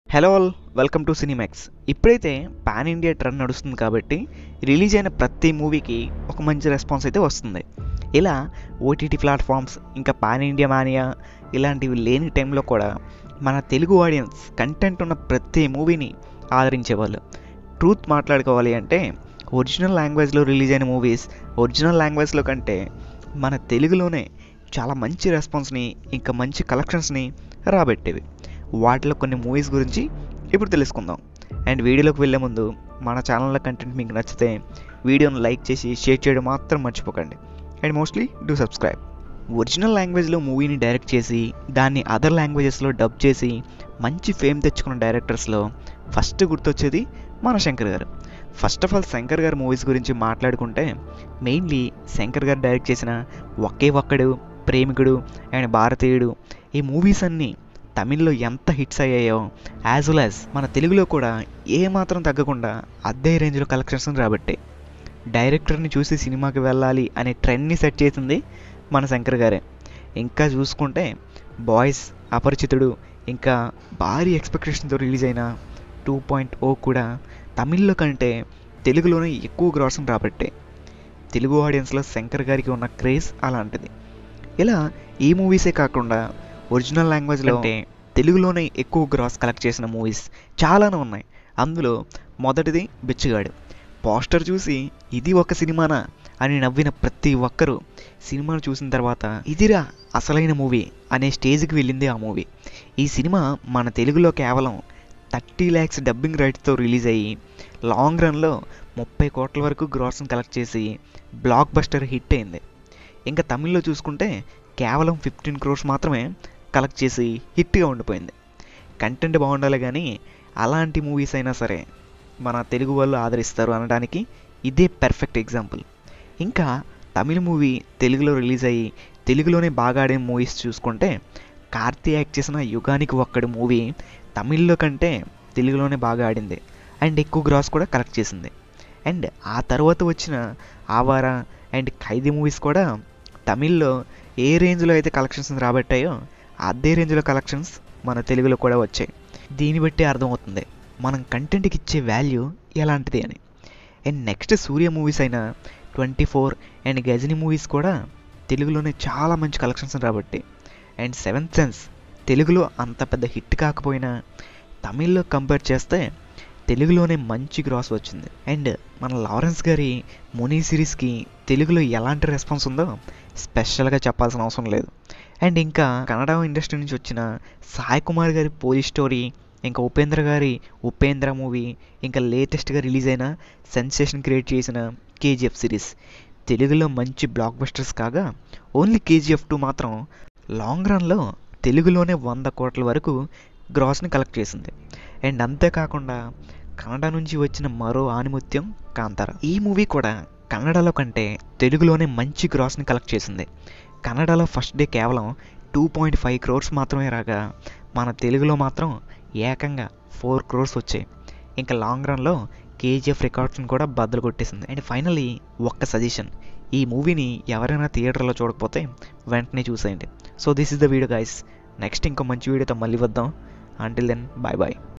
hello all welcome to Cinemax ఇప్పుడైతే pan India trend నడుస్తుంది కాబట్టి రిలీజ్ అయిన ప్రతి మూవీకి ఒక మంచి రెస్పాన్స్ అయితే వస్తుంది ఇలా ఓటీటీ ప్లాట్ఫామ్స్ ఇంకా పాన్ ఇండియా మానియా ఇలాంటివి లేని టైంలో కూడా మన తెలుగు ఆడియన్స్ కంటెంట్ ఉన్న ప్రతి మూవీని ఆదరించేవాళ్ళు ట్రూత్ మాట్లాడుకోవాలి అంటే ఒరిజినల్ లాంగ్వేజ్లో రిలీజ్ అయిన మూవీస్ ఒరిజినల్ లాంగ్వేజ్లో కంటే మన తెలుగులోనే చాలా మంచి రెస్పాన్స్ని ఇంకా మంచి కలెక్షన్స్ని రాబట్టేవి వాటిలో కొన్ని మూవీస్ గురించి ఇప్పుడు తెలుసుకుందాం అండ్ వీడియోలోకి వెళ్ళే ముందు మన ఛానల్లో కంటెంట్ మీకు నచ్చితే వీడియోని లైక్ చేసి షేర్ చేయడం మాత్రం మర్చిపోకండి and mostly do subscribe original లాంగ్వేజ్లో మూవీని డైరెక్ట్ చేసి దాన్ని అదర్ లాంగ్వేజెస్లో డబ్ చేసి మంచి ఫేమ్ తెచ్చుకున్న డైరెక్టర్స్లో ఫస్ట్ గుర్తొచ్చేది మన శంకర్ గారు ఫస్ట్ ఆఫ్ ఆల్ శంకర్ గారి మూవీస్ గురించి మాట్లాడుకుంటే మెయిన్లీ శంకర్ గారు డైరెక్ట్ చేసిన ఒకే ఒక్కడు ప్రేమికుడు అండ్ భారతీయుడు ఈ మూవీస్ అన్నీ తమిళ్లో ఎంత హిట్స్ అయ్యాయో యాజ్ వెల్ యాజ్ మన తెలుగులో కూడా ఏ మాత్రం తగ్గకుండా అదే రేంజ్లో కలెక్షన్స్ రాబట్టే డైరెక్టర్ని చూసి సినిమాకి వెళ్ళాలి అనే ట్రెండ్ని సెట్ చేసింది మన శంకర్ గారే ఇంకా చూసుకుంటే బాయ్స్ అపరిచితుడు ఇంకా భారీ ఎక్స్పెక్టేషన్తో రిలీజ్ అయిన టూ పాయింట్ ఓ కూడా తమిళ్లో కంటే తెలుగులోనే ఎక్కువ గ్రాసం రాబట్టే తెలుగు ఆడియన్స్లో శంకర్ గారికి ఉన్న క్రేజ్ అలాంటిది ఇలా ఈ మూవీసే కాకుండా ఒరిజినల్ లాంగ్వేజ్లో అంటే తెలుగులోనే ఎక్కువ గ్రాస్ కలెక్ట్ చేసిన మూవీస్ చాలానే ఉన్నాయి అందులో మొదటిది బిచ్చగాడు పోస్టర్ చూసి ఇది ఒక సినిమానా అని నవ్విన ప్రతి ఒక్కరూ సినిమాను చూసిన తర్వాత ఇదిరా అసలైన మూవీ అనే స్టేజ్కి వెళ్ళింది ఆ మూవీ ఈ సినిమా మన తెలుగులో కేవలం థర్టీ ల్యాక్స్ డబ్బింగ్ రైట్స్తో రిలీజ్ అయ్యి లాంగ్ రన్లో ముప్పై కోట్ల వరకు గ్రాస్ని కలెక్ట్ చేసి బ్లాక్ బస్టర్ హిట్ అయింది ఇంకా తమిళ్లో చూసుకుంటే కేవలం ఫిఫ్టీన్ క్రోర్స్ మాత్రమే కలెక్ట్ చేసి హిట్గా ఉండిపోయింది కంటెంట్ బాగుండాలి కానీ అలాంటి మూవీస్ అయినా సరే మన తెలుగు వాళ్ళు ఆదరిస్తారు అనడానికి ఇదే పెర్ఫెక్ట్ ఎగ్జాంపుల్ ఇంకా తమిళ మూవీ తెలుగులో రిలీజ్ అయ్యి తెలుగులోనే బాగా ఆడే మూవీస్ చూసుకుంటే కార్తీ యాక్ట్ చేసిన యుగానికి ఒక్కడు మూవీ తమిళ్లో కంటే తెలుగులోనే బాగా ఆడింది అండ్ ఎక్కువ గ్రాస్ కూడా కలెక్ట్ చేసింది అండ్ ఆ తర్వాత వచ్చిన ఆవారా అండ్ ఖైదీ మూవీస్ కూడా తమిళ్లో ఏ రేంజ్లో అయితే కలెక్షన్స్ రాబట్టాయో అదే రేంజ్లో కలెక్షన్స్ మన తెలుగులో కూడా వచ్చాయి దీన్ని బట్టి అర్థమవుతుంది మనం కంటెంట్కి ఇచ్చే వాల్యూ ఎలాంటిది అని అండ్ నెక్స్ట్ సూర్య మూవీస్ అయిన twenty four and Ghajini movies కూడా తెలుగులోనే చాలా మంచి కలెక్షన్స్ రాబట్టి అండ్ సెవెంత్ సెన్స్ తెలుగులో అంత పెద్ద హిట్ కాకపోయినా తమిళ్లో కంపేర్ చేస్తే తెలుగులోనే మంచి గ్రాస్ వచ్చింది అండ్ మన లారెన్స్ గారి మునీ సిరీస్కి తెలుగులో ఎలాంటి రెస్పాన్స్ ఉందో స్పెషల్గా చెప్పాల్సిన అవసరం లేదు అండ్ ఇంకా కన్నడ ఇండస్ట్రీ నుంచి వచ్చిన సాయి కుమార్ గారి పోలీస్ స్టోరీ ఇంకా ఉపేంద్ర గారి ఉపేంద్ర మూవీ ఇంకా లేటెస్ట్గా రిలీజ్ అయిన సెన్సేషన్ క్రియేట్ చేసిన కేజీఎఫ్ సిరీస్ తెలుగులో మంచి బ్లాక్ బస్టర్స్ కాగా ఓన్లీ కేజీఎఫ్ టూ మాత్రం లాంగ్ రన్లో తెలుగులోనే వంద కోట్ల వరకు గ్రాస్ని కలెక్ట్ చేసింది అండ్ అంతేకాకుండా కన్నడ నుంచి వచ్చిన మరో ఆనిముత్యం కాంతార ఈ మూవీ కూడా కన్నడలో కంటే తెలుగులోనే మంచి గ్రాస్ని కలెక్ట్ చేసింది కన్నడలో ఫస్ట్ డే కేవలం టూ పాయింట్ ఫైవ్ క్రోర్స్ మాత్రమే రాగా మన తెలుగులో మాత్రం ఏకంగా ఫోర్ క్రోర్స్ వచ్చాయి ఇంకా లాంగ్ రన్లో కేజీఎఫ్ రికార్డ్స్ని కూడా బద్దలు కొట్టేసింది అండ్ ఫైనలీ ఒక్క సజెషన్ ఈ మూవీని ఎవరైనా థియేటర్లో చూడకపోతే వెంటనే చూసేయండి so this is the video guys next ఇంకో మంచి వీడియోతో మళ్ళీ వద్దాం అంటిల్ దెన్ బాయ్ బాయ్